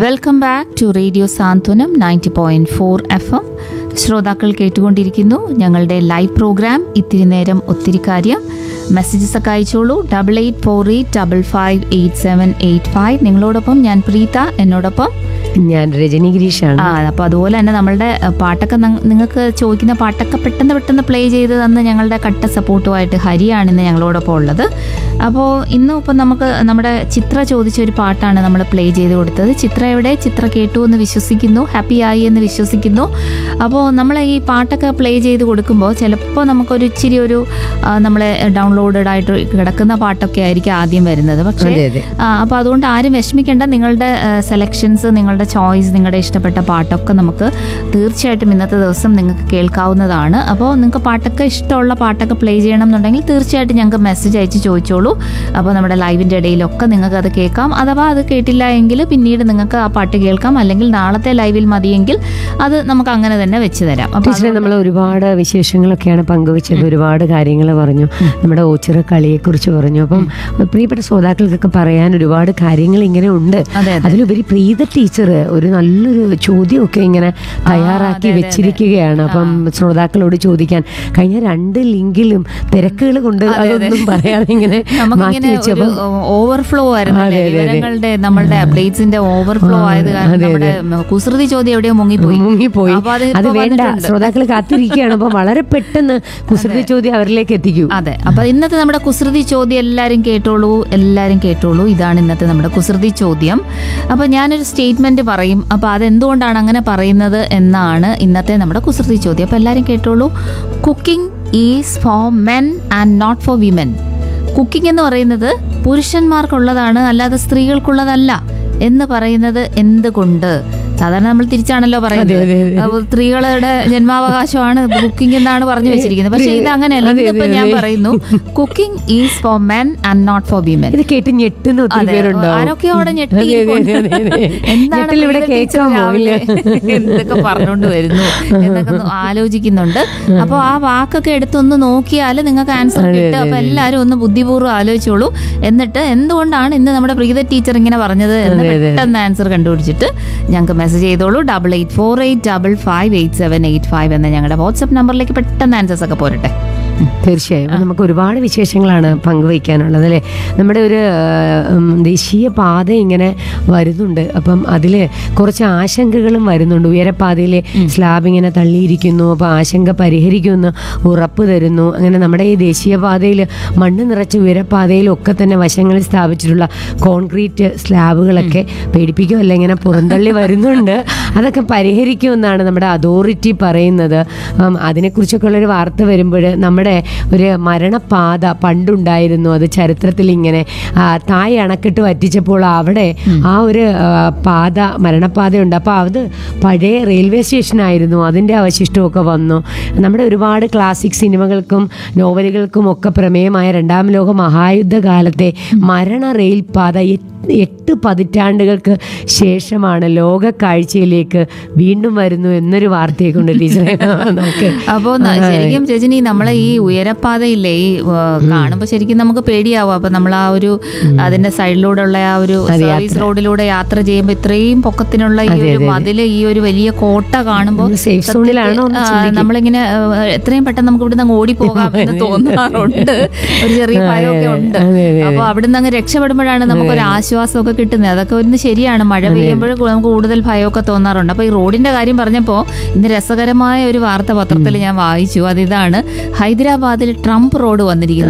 Welcome back to radio Santhwanam ninety point four F M ശ്രോതാക്കൾ കേട്ടുകൊണ്ടിരിക്കുന്നു ഞങ്ങളുടെ ലൈവ് പ്രോഗ്രാം ഇത്തിരി നേരം ഒത്തിരി കാര്യം മെസ്സേജസ് ഒക്കെ അയച്ചോളൂ double eight four eight double five eight seven eight five നിങ്ങളോടൊപ്പം ഞാൻ പ്രീത എന്നോടൊപ്പം ഞാൻ രജനി ഗിരീഷാണ് ആ അപ്പോൾ അതുപോലെ തന്നെ നമ്മളുടെ അഹ്, പാട്ടൊക്കെ നിങ്ങൾക്ക് ചോദിക്കുന്ന പാട്ടൊക്കെ പെട്ടെന്ന് പെട്ടെന്ന് പ്ലേ ചെയ്ത് തന്ന് ഞങ്ങളുടെ കട്ട സപ്പോർട്ടുമായിട്ട് ഹരിയാണ് ഇന്ന് ഞങ്ങളോടൊപ്പം ഉള്ളത് അപ്പോൾ ഇന്നും ഇപ്പം നമുക്ക് നമ്മുടെ ചിത്ര ചോദിച്ച ഒരു പാട്ടാണ് നമ്മൾ പ്ലേ ചെയ്ത് കൊടുത്തത് ചിത്ര എവിടെ ചിത്ര കേട്ടു എന്ന് വിശ്വസിക്കുന്നു ഹാപ്പി ആയി എന്ന് വിശ്വസിക്കുന്നു അപ്പോൾ നമ്മൾ ഈ പാട്ടൊക്കെ പ്ലേ ചെയ്ത് കൊടുക്കുമ്പോൾ ചിലപ്പോൾ നമുക്കൊരു ഇച്ചിരി ഒരു ആ, നമ്മളെ ഡൗൺലോഡഡ് ആയിട്ട് കിടക്കുന്ന പാട്ടൊക്കെ ആയിരിക്കും ആദ്യം വരുന്നത് പക്ഷേ അതെ അതെ ആ, അപ്പോൾ അതുകൊണ്ട് ആരും വിഷമിക്കേണ്ട നിങ്ങളുടെ സെലക്ഷൻസ് നിങ്ങളുടെ ചോയ്സ് നിങ്ങളുടെ ഇഷ്ടപ്പെട്ട പാട്ടൊക്കെ നമുക്ക് തീർച്ചയായിട്ടും ഇന്നത്തെ ദിവസം നിങ്ങൾക്ക് കേൾക്കാവുന്നതാണ് അപ്പോൾ നിങ്ങൾക്ക് പാട്ടൊക്കെ ഇഷ്ടമുള്ള പാട്ടൊക്കെ പ്ലേ ചെയ്യണം എന്നുണ്ടെങ്കിൽ തീർച്ചയായിട്ടും ഞങ്ങൾക്ക് മെസ്സേജ് അയച്ച് ചോദിച്ചോളൂ അപ്പോൾ നമ്മുടെ ലൈവിൻ്റെ ഇടയിലൊക്കെ നിങ്ങൾക്ക് അത് കേൾക്കാം അഥവാ അത് കേട്ടില്ല എങ്കിൽ പിന്നീട് നിങ്ങൾക്ക് ആ പാട്ട് കേൾക്കാം അല്ലെങ്കിൽ നാളത്തെ ലൈവിൽ മതിയെങ്കിൽ അത് നമുക്ക് അങ്ങനെ തന്നെ വെച്ച് തരാം അപ്പോൾ ടീച്ചറെ നമ്മൾ ഒരുപാട് വിശേഷങ്ങളൊക്കെയാണ് പങ്കുവച്ചത് ഒരുപാട് കാര്യങ്ങൾ പറഞ്ഞു നമ്മുടെ ഓച്ചിറ കളിയെ കുറിച്ച് പറഞ്ഞു അപ്പം പ്രിയപ്പെട്ട ശ്രോതാക്കൾക്കൊക്കെ പറയാൻ ഒരുപാട് കാര്യങ്ങൾ ഇങ്ങനെ ഉണ്ട് അതെ, അതെ. അതിലുപരി പ്രീത ടീച്ചർ ഒരു നല്ലൊരു ചോദ്യമൊക്കെ ഇങ്ങനെ തയ്യാറാക്കി വെച്ചിരിക്കുകയാണ് അപ്പം ശ്രോതാക്കളോട് ചോദിക്കാൻ കഴിഞ്ഞ രണ്ട് ലിങ്കിലും തിരക്കുകൾ കൊണ്ട് അതൊന്നും പറയാതെ ഇങ്ങനെ മാറ്റി നമുക്കിങ്ങനെ ഒരു വെച്ചപ്പം ഓവർഫ്ലോ ആയിരുന്നു അതെ, അല്ലേ? അതെ, അതെ. വിവരങ്ങളുടെ നമ്മളുടെ അപ്ഡേറ്റ്സിന്റെ ഓവർഫ്ലോ ആയത് കാരണം അതെ, നമ്മുടെ കുസൃതി ചോദ്യം എവിടെയോ മുങ്ങിപ്പോയി മുങ്ങിപ്പോയി അപ്പൊ അത് അത് ഇപ്പൊ വേണ്ട വന്നിട്ടുണ്ട്. ശ്രോതാക്കൾ കാത്തിരിക്കുകയാണ് അപ്പൊ വളരെ പെട്ടെന്ന് കുസൃതി ചോദ്യം അവരിലേക്ക് എത്തിക്കൂ അതെ അപ്പൊ ഇന്നത്തെ നമ്മുടെ കുസൃതി ചോദ്യം എല്ലാരും കേട്ടോളൂ എല്ലാരും കേട്ടോളൂ ഇതാണ് ഇന്നത്തെ നമ്മുടെ കുസൃതി ചോദ്യം അപ്പൊ ഞാനൊരു സ്റ്റേറ്റ്മെന്റ് പറയും അപ്പൊ അതെന്തുകൊണ്ടാണ് അങ്ങനെ പറയുന്നത് എന്നാണ് ഇന്നത്തെ നമ്മുടെ കുസൃതി ചോദ്യം അപ്പൊ എല്ലാരും കേട്ടോളൂ cooking is for men and not for women cooking എന്ന് പറയുന്നത് പുരുഷന്മാർക്കുള്ളതാണ് അല്ലാതെ സ്ത്രീകൾക്കുള്ളതല്ല എന്ന് പറയുന്നത് എന്തുകൊണ്ട് സാധാരണ നമ്മൾ തിരിച്ചാണല്ലോ പറയുന്നത് അതെ, അതെ. അപ്പൊ സ്ത്രീകളുടെ ജന്മാവകാശമാണ് കുക്കിംഗ് എന്നാണ് പറഞ്ഞു വെച്ചിരിക്കുന്നത് പക്ഷെ ഇത് അങ്ങനെയല്ല അതെ, അതെ, ഇതിപ്പോ ഞാൻ അതെ. പറയുന്നു cooking is for men and not for women ഇത് കേട്ട് ഞെട്ടുന്ന ഒത്തിരി അതെ, പേരുണ്ടോ ആരൊക്കെയോ അവിടെ ഞെട്ടി അതെ, അതെ, അതെ, അതെ, അതെ. എന്താണ് ഞെട്ടൽ ഇവിടെ പ്രീത ടീച്ചർ കേൾക്കാമോ രാവിലെ ഇല്ല എന്തൊക്കെ പറഞ്ഞുകൊണ്ട് വരുന്നു എന്നൊക്കെ ഒന്ന് ആലോചിക്കുന്നുണ്ട് അപ്പൊ ആ വാക്കൊക്കെ എടുത്തൊന്ന് നോക്കിയാൽ നിങ്ങൾക്ക് ആൻസർ കിട്ടും അപ്പൊ എല്ലാവരും ഒന്ന് ബുദ്ധിപൂർവ്വം ആലോചിച്ചോളൂ എന്നിട്ട് എന്തുകൊണ്ടാണ് ഇന്ന് നമ്മുടെ പ്രീത ടീച്ചർ ഇങ്ങനെ പറഞ്ഞത് എന്ന് അതെ, അതെ. പെട്ടെന്ന് ആൻസർ കണ്ടുപിടിച്ചിട്ട് ഞങ്ങൾക്ക് മെസ്സേജ് ചെയ്തോളൂ double eight four eight double five eight seven eight five എന്ന ഞങ്ങളുടെ വാട്സ്ആപ്പ് നമ്പറിലേക്ക് പെട്ടെന്ന് ആൻസേഴ്സ് ഒക്കെ പോരട്ടെ തീർച്ചയായും അപ്പൊ നമുക്ക് ഒരുപാട് വിശേഷങ്ങളാണ് പങ്കുവയ്ക്കാനുള്ളത് അല്ലേ നമ്മുടെ ഒരു ഉം, ദേശീയ പാത ഇങ്ങനെ വരുന്നുണ്ട് അപ്പം അതിൽ കുറച്ച് ആശങ്കകളും വരുന്നുണ്ട് ഉയരപ്പാതയിൽ സ്ലാബ് ഇങ്ങനെ തള്ളിയിരിക്കുന്നു അപ്പോൾ ആശങ്ക പരിഹരിക്കുമെന്ന് ഉറപ്പ് തരുന്നു അങ്ങനെ നമ്മുടെ ഈ ദേശീയപാതയിൽ മണ്ണ് നിറച്ച ഉയരപ്പാതയിലൊക്കെ തന്നെ വശങ്ങളിൽ സ്ഥാപിച്ചിട്ടുള്ള കോൺക്രീറ്റ് സ്ലാബുകളൊക്കെ പേടിപ്പിക്കുമല്ല ഇങ്ങനെ പുറന്തള്ളി വരുന്നുണ്ട് അതൊക്കെ പരിഹരിക്കുമെന്നാണ് നമ്മുടെ അതോറിറ്റി പറയുന്നത് ഉം, അതിനെക്കുറിച്ചൊക്കെ ഉള്ളൊരു വാർത്ത വരുമ്പോൾ നമ്മുടെ ഒരു മരണപാത പണ്ടുണ്ടായിരുന്നു അത് ചരിത്രത്തിൽ ഇങ്ങനെ ആ, തായ് അണക്കെട്ട് വറ്റിച്ചപ്പോൾ അവിടെ ആ ഒരു ആ, പാത മരണപാതയുണ്ട് അപ്പോൾ അത് പഴയ റെയിൽവേ സ്റ്റേഷനായിരുന്നു അതിൻ്റെ അവശിഷ്ടമൊക്കെ വന്നു നമ്മുടെ ഒരുപാട് ക്ലാസിക് സിനിമകൾക്കും നോവലുകൾക്കും ഒക്കെ പ്രമേയമായ രണ്ടാം ലോക മഹായുദ്ധ കാലത്തെ മരണ റെയിൽ പാത എ- എട്ട് പതിറ്റാണ്ടുകൾക്ക് ശേഷമാണ് ലോക കാഴ്ചയിലേക്ക് വീണ്ടും വരുന്നു എന്നൊരു വാർത്തയെ കൊണ്ട് ടീച്ചറെ നമുക്ക് അപ്പോ ന- ശരിക്കും രജനി നമ്മളെ ഈ ഉയരപ്പാതയില്ലേ ഈ കാണുമ്പോൾ ശരിക്കും നമുക്ക് പേടിയാവും അപ്പൊ നമ്മൾ ആ ഒരു അതിന്റെ സൈഡിലൂടെ ഉള്ള ആ ഒരു സർവീസ് റോഡിലൂടെ യാത്ര ചെയ്യുമ്പോൾ ഇത്രയും പൊക്കത്തിനുള്ള ഈ ഒരു മതില് ഈ ഒരു വലിയ കോട്ട കാണുമ്പോൾ നമ്മൾ safe zone-ലാണോ എന്ന് ചിന്തിക്കും. നമ്മളിങ്ങനെ ആ, എത്രയും പെട്ടെന്ന് നമുക്ക് ഇവിടുന്ന് അങ്ങ് ഓടി പോകാം എന്ന് തോന്നാറുണ്ട് ഒരു ചെറിയ ഭയമൊക്കെ ഉണ്ട് അതെ, അതെ, അപ്പൊ അവിടുന്ന് അങ്ങ് രക്ഷപ്പെടുമ്പോഴാണ് നമുക്ക് ഒരു ആശ്വാസമൊക്കെ കിട്ടുന്നത് അതൊക്കെ ഒന്ന് ശരിയാണ് മഴ പെയ്യുമ്പോൾ നമുക്ക് കൂടുതൽ ഭയമൊക്കെ തോന്നാറുണ്ട് അപ്പൊ ഈ റോഡിന്റെ കാര്യം പറഞ്ഞപ്പോ ഇന്ന് രസകരമായ ഒരു വാർത്ത പത്രത്തിൽ ഞാൻ വായിച്ചു അതിതാണ് ഹൈദരാബാദിൽ ട്രംപ് റോഡ് വന്നിരിക്കുന്നു